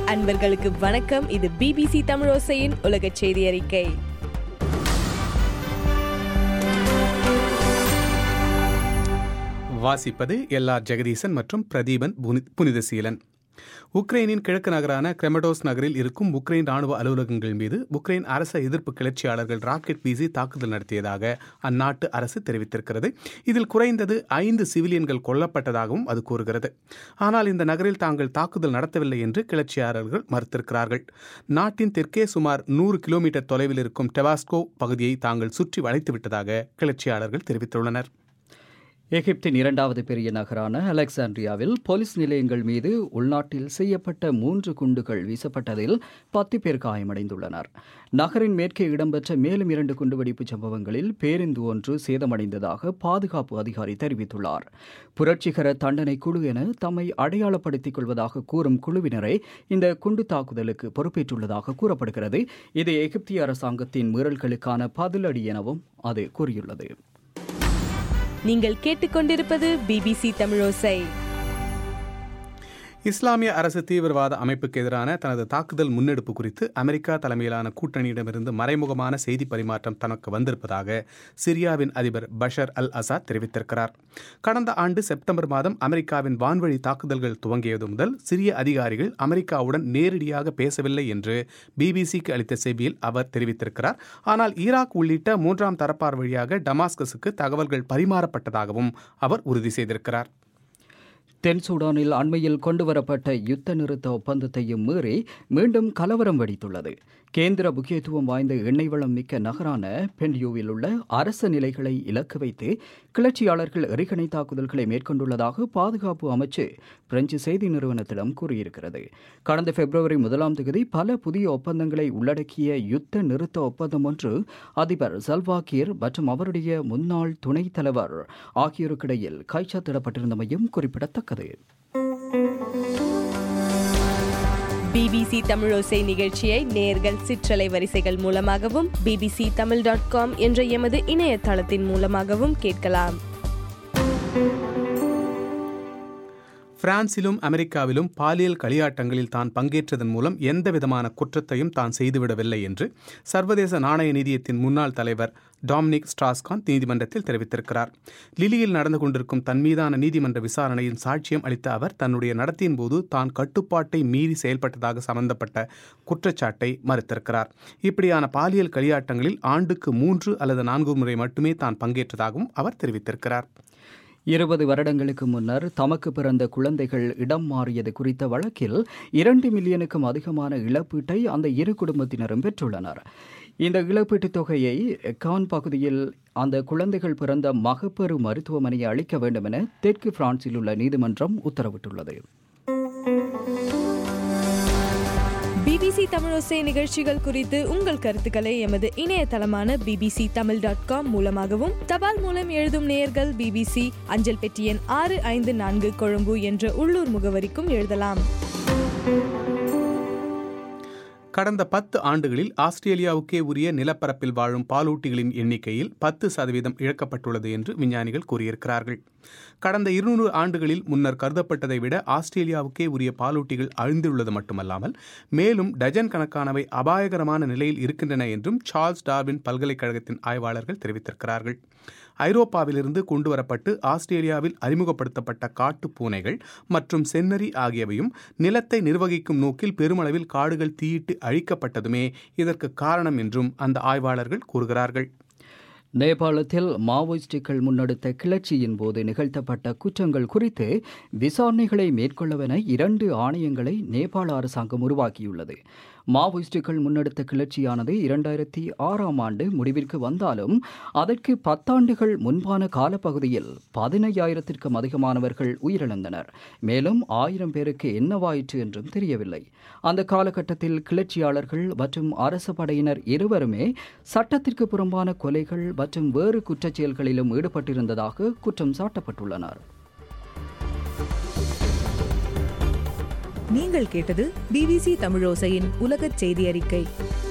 அன்பர்களுக்கு வணக்கம் இது பிபிசி தமிழோசையின் உலக செய்தி அறிக்கை வாசிப்பது எல் ஆர் ஜெகதீசன் மற்றும் பிரதீபன் புனி- புனிதசீலன் உக்ரைனின் கிழக்கு நகரான கிரெமடோஸ் நகரில் இருக்கும் உக்ரைன் ராணுவ அலுவலகங்கள் மீது உக்ரைன் அரச எதிர்ப்பு கிளர்ச்சியாளர்கள் ராக்கெட் வீசி தாக்குதல் நடத்தியதாக அந்நாட்டு அரசு தெரிவித்திருக்கிறது இதில் குறைந்தது ஐந்து சிவிலியன்கள் கொல்லப்பட்டதாகவும் அது கூறுகிறது ஆனால் இந்த நகரில் தாங்கள் தாக்குதல் நடத்தவில்லை என்று கிளர்ச்சியாளர்கள் மறுத்திருக்கிறார்கள் நாட்டின் தெற்கே சுமார் நூறு கிலோமீட்டர் தொலைவில் இருக்கும் டெவாஸ்கோ பகுதியை தாங்கள் சுற்றி வளைத்து விட்டதாக கிளர்ச்சியாளர்கள் தெரிவித்துள்ளனர் எகிப்தின் இரண்டாவது பெரிய நகரான அலெக்சாண்ட்ரியாவில் போலீஸ் நிலையங்கள் மீது உள்நாட்டில் செய்யப்பட்ட மூன்று குண்டுகள் வீசப்பட்டதில் பத்து பேர் காயமடைந்துள்ளனர் நகரின் மேற்கே இடம்பெற்ற மேலும் இரண்டு குண்டுவெடிப்பு சம்பவங்களில் பேருந்து ஒன்று சேதமடைந்ததாக பாதுகாப்பு அதிகாரி தெரிவித்துள்ளார் புரட்சிகர தண்டனை குழு என தம்மை அடையாளப்படுத்திக் கொள்வதாக கூறும் குழுவினரை இந்த குண்டு தாக்குதலுக்கு பொறுப்பேற்றுள்ளதாக கூறப்படுகிறது இது எகிப்திய அரசாங்கத்தின் மீறல்களுக்கான பதிலடி எனவும் அது கூறியுள்ளது நீங்கள் கேட்டுக்கொண்டிருப்பது பிபிசி தமிழோசை இஸ்லாமிய அரசு தீவிரவாத அமைப்புக்கு எதிரான தனது தாக்குதல் முன்னெடுப்பு குறித்து அமெரிக்கா தலைமையிலான கூட்டணியிடமிருந்து மறைமுகமான செய்தி பரிமாற்றம் தனக்கு வந்திருப்பதாக சிரியாவின் அதிபர் பஷர் அல் அசாத் தெரிவித்திருக்கிறார் கடந்த ஆண்டு செப்டம்பர் மாதம் அமெரிக்காவின் வான்வழி தாக்குதல்கள் துவங்கியது முதல் சிரிய அதிகாரிகள் அமெரிக்காவுடன் நேரடியாக பேசவில்லை என்று பிபிசிக்கு அளித்த செய்தியில் அவர் தெரிவித்திருக்கிறார் ஆனால் ஈராக் உள்ளிட்ட மூன்றாம் தரப்பார் வழியாக டமாஸ்கஸுக்கு தகவல்கள் பரிமாறப்பட்டதாகவும் அவர் உறுதி செய்திருக்கிறார் தென் சூடானில் அண்மையில் கொண்டுவரப்பட்ட யுத்த நிறுத்த ஒப்பந்தத்தையும் மீறி மீண்டும் கலவரம் வெடித்துள்ளது கேந்திர முக்கியத்துவம் வாய்ந்த எண்ணெய் வளம் மிக்க நகரான பென்யூவில் உள்ள அரச நிலைகளை இலக்கு வைத்து கிளர்ச்சியாளர்கள் எறிகணை தாக்குதல்களை மேற்கொண்டுள்ளதாக பாதுகாப்பு அமைச்சு பிரெஞ்சு செய்தி நிறுவனத்திடம் கூறியிருக்கிறது கடந்த பிப்ரவரி முதலாம் தேதி பல புதிய ஒப்பந்தங்களை உள்ளடக்கிய யுத்த நிறுத்த ஒப்பந்தம் ஒன்று அதிபர் சல்வாகீர் மற்றும் அவருடைய முன்னாள் துணைத் தலைவர் ஆகியோருக்கிடையில் கைச்சாத்திடப்பட்டிருந்தமையும் குறிப்பிடத்தக்கது பிபிசி தமிழோசை நிகழ்ச்சியை நேர்கள் சிற்றலை வரிசைகள் மூலமாகவும் பிபிசி தமிழ் டாட் காம் என்ற எமது இணையதளத்தின் மூலமாகவும் கேட்கலாம் பிரான்சிலும் அமெரிக்காவிலும் பாலியல் களியாட்டங்களில் தான் பங்கேற்றதன் மூலம் எந்தவிதமான குற்றத்தையும் தான் செய்துவிடவில்லை என்று சர்வதேச நாணய நிதியத்தின் முன்னாள் தலைவர் டாமினிக் ஸ்ட்ராஸ்கான் நீதிமன்றத்தில் தெரிவித்திருக்கிறார் லிலியில் நடந்து கொண்டிருக்கும் தன் மீதான நீதிமன்ற விசாரணையின் சாட்சியம் அளித்த அவர் தன்னுடைய நடத்தியின் போது தான் கட்டுப்பாட்டை மீறி செயல்பட்டதாக சம்பந்தப்பட்ட குற்றச்சாட்டை மறுத்திருக்கிறார் இப்படியான பாலியல் களியாட்டங்களில் ஆண்டுக்கு மூன்று அல்லது நான்கு முறை மட்டுமே தான் பங்கேற்றதாகவும் அவர் தெரிவித்திருக்கிறார் இருபது வருடங்களுக்கு முன்னர் தமக்கு பிறந்த குழந்தைகள் இடம் மாறியது குறித்த வழக்கில் இரண்டு மில்லியனுக்கும் அதிகமான இழப்பீட்டை அந்த இரு குடும்பத்தினரும் பெற்றுள்ளனர் இந்த இழப்பீட்டுத் தொகையை கான் பகுதியில் அந்த குழந்தைகள் பிறந்த மகப்பேறு மருத்துவமனையை அளிக்க வேண்டும் என தெற்கு பிரான்சில் உள்ள நீதிமன்றம் உத்தரவிட்டுள்ளது பிபிசி தமிழோசை நிகழ்ச்சிகள் குறித்து உங்கள் கருத்துக்களை எமது இணையதளமான பிபிசி தமிழ் டாட் காம் மூலமாகவும் தபால் மூலம் எழுதும் நேயர்கள் பிபிசி அஞ்சல் பெட்டி எண் ஆறு ஐந்து நான்கு கொழும்பு என்ற உள்ளூர் முகவரிக்கும் எழுதலாம் கடந்த பத்து ஆண்டுகளில் ஆஸ்திரேலியாவுக்கே உரிய நிலப்பரப்பில் வாழும் பாலூட்டிகளின் எண்ணிக்கையில் பத்து சதவீதம் இழக்கப்பட்டுள்ளது என்று விஞ்ஞானிகள் கூறியிருக்கிறார்கள் கடந்த இருநூறு ஆண்டுகளில் முன்னர் கருதப்பட்டதை விட ஆஸ்திரேலியாவுக்கே உரிய பாலூட்டிகள் அழிந்துள்ளது மட்டுமல்லாமல் மேலும் டஜன் கணக்கானவை அபாயகரமான நிலையில் இருக்கின்றன என்றும் சார்ல்ஸ் டார்வின் பல்கலைக்கழகத்தின் ஆய்வாளர்கள் தெரிவித்திருக்கிறார்கள் ஐரோப்பாவிலிருந்து கொண்டுவரப்பட்டு ஆஸ்திரேலியாவில் அறிமுகப்படுத்தப்பட்ட காட்டுப் பூனைகள் மற்றும் செந்நரி ஆகியவையும் நிலத்தை நிர்வகிக்கும் நோக்கில் பெருமளவில் காடுகள் தீயிட்டு அழிக்கப்பட்டதுமே இதற்கு காரணம் என்றும் அந்த ஆய்வாளர்கள் கூறுகிறார்கள் நேபாளத்தில் மாவோயிஸ்டுகள் முன்னெடுத்த கிளர்ச்சியின் போது நிகழ்த்தப்பட்ட குற்றங்கள் குறித்து விசாரணைகளை மேற்கொள்ளவென இரண்டு ஆணையங்களை நேபாள அரசாங்கம் உருவாக்கியுள்ளது மாவோயிஸ்டுகள் முன்னெடுத்த கிளர்ச்சியானது இரண்டாயிரத்தி ஆறாம் ஆண்டு முடிவிற்கு வந்தாலும் அதற்கு பத்தாண்டுகள் முன்பான காலப்பகுதியில் பதினையாயிரத்திற்கும் அதிகமானவர்கள் உயிரிழந்தனர் மேலும் ஆயிரம் பேருக்கு என்னவாயிற்று என்றும் தெரியவில்லை அந்த காலகட்டத்தில் கிளர்ச்சியாளர்கள் மற்றும் அரச படையினர் இருவருமே சட்டத்திற்கு புறம்பான கொலைகள் மற்றும் வேறு குற்றச் செயல்களிலும் ஈடுபட்டிருந்ததாக குற்றம் சாட்டப்பட்டுள்ளனர் நீங்கள் கேட்டது பிபிசி தமிழோசையின் உலகச் செய்தி அறிக்கை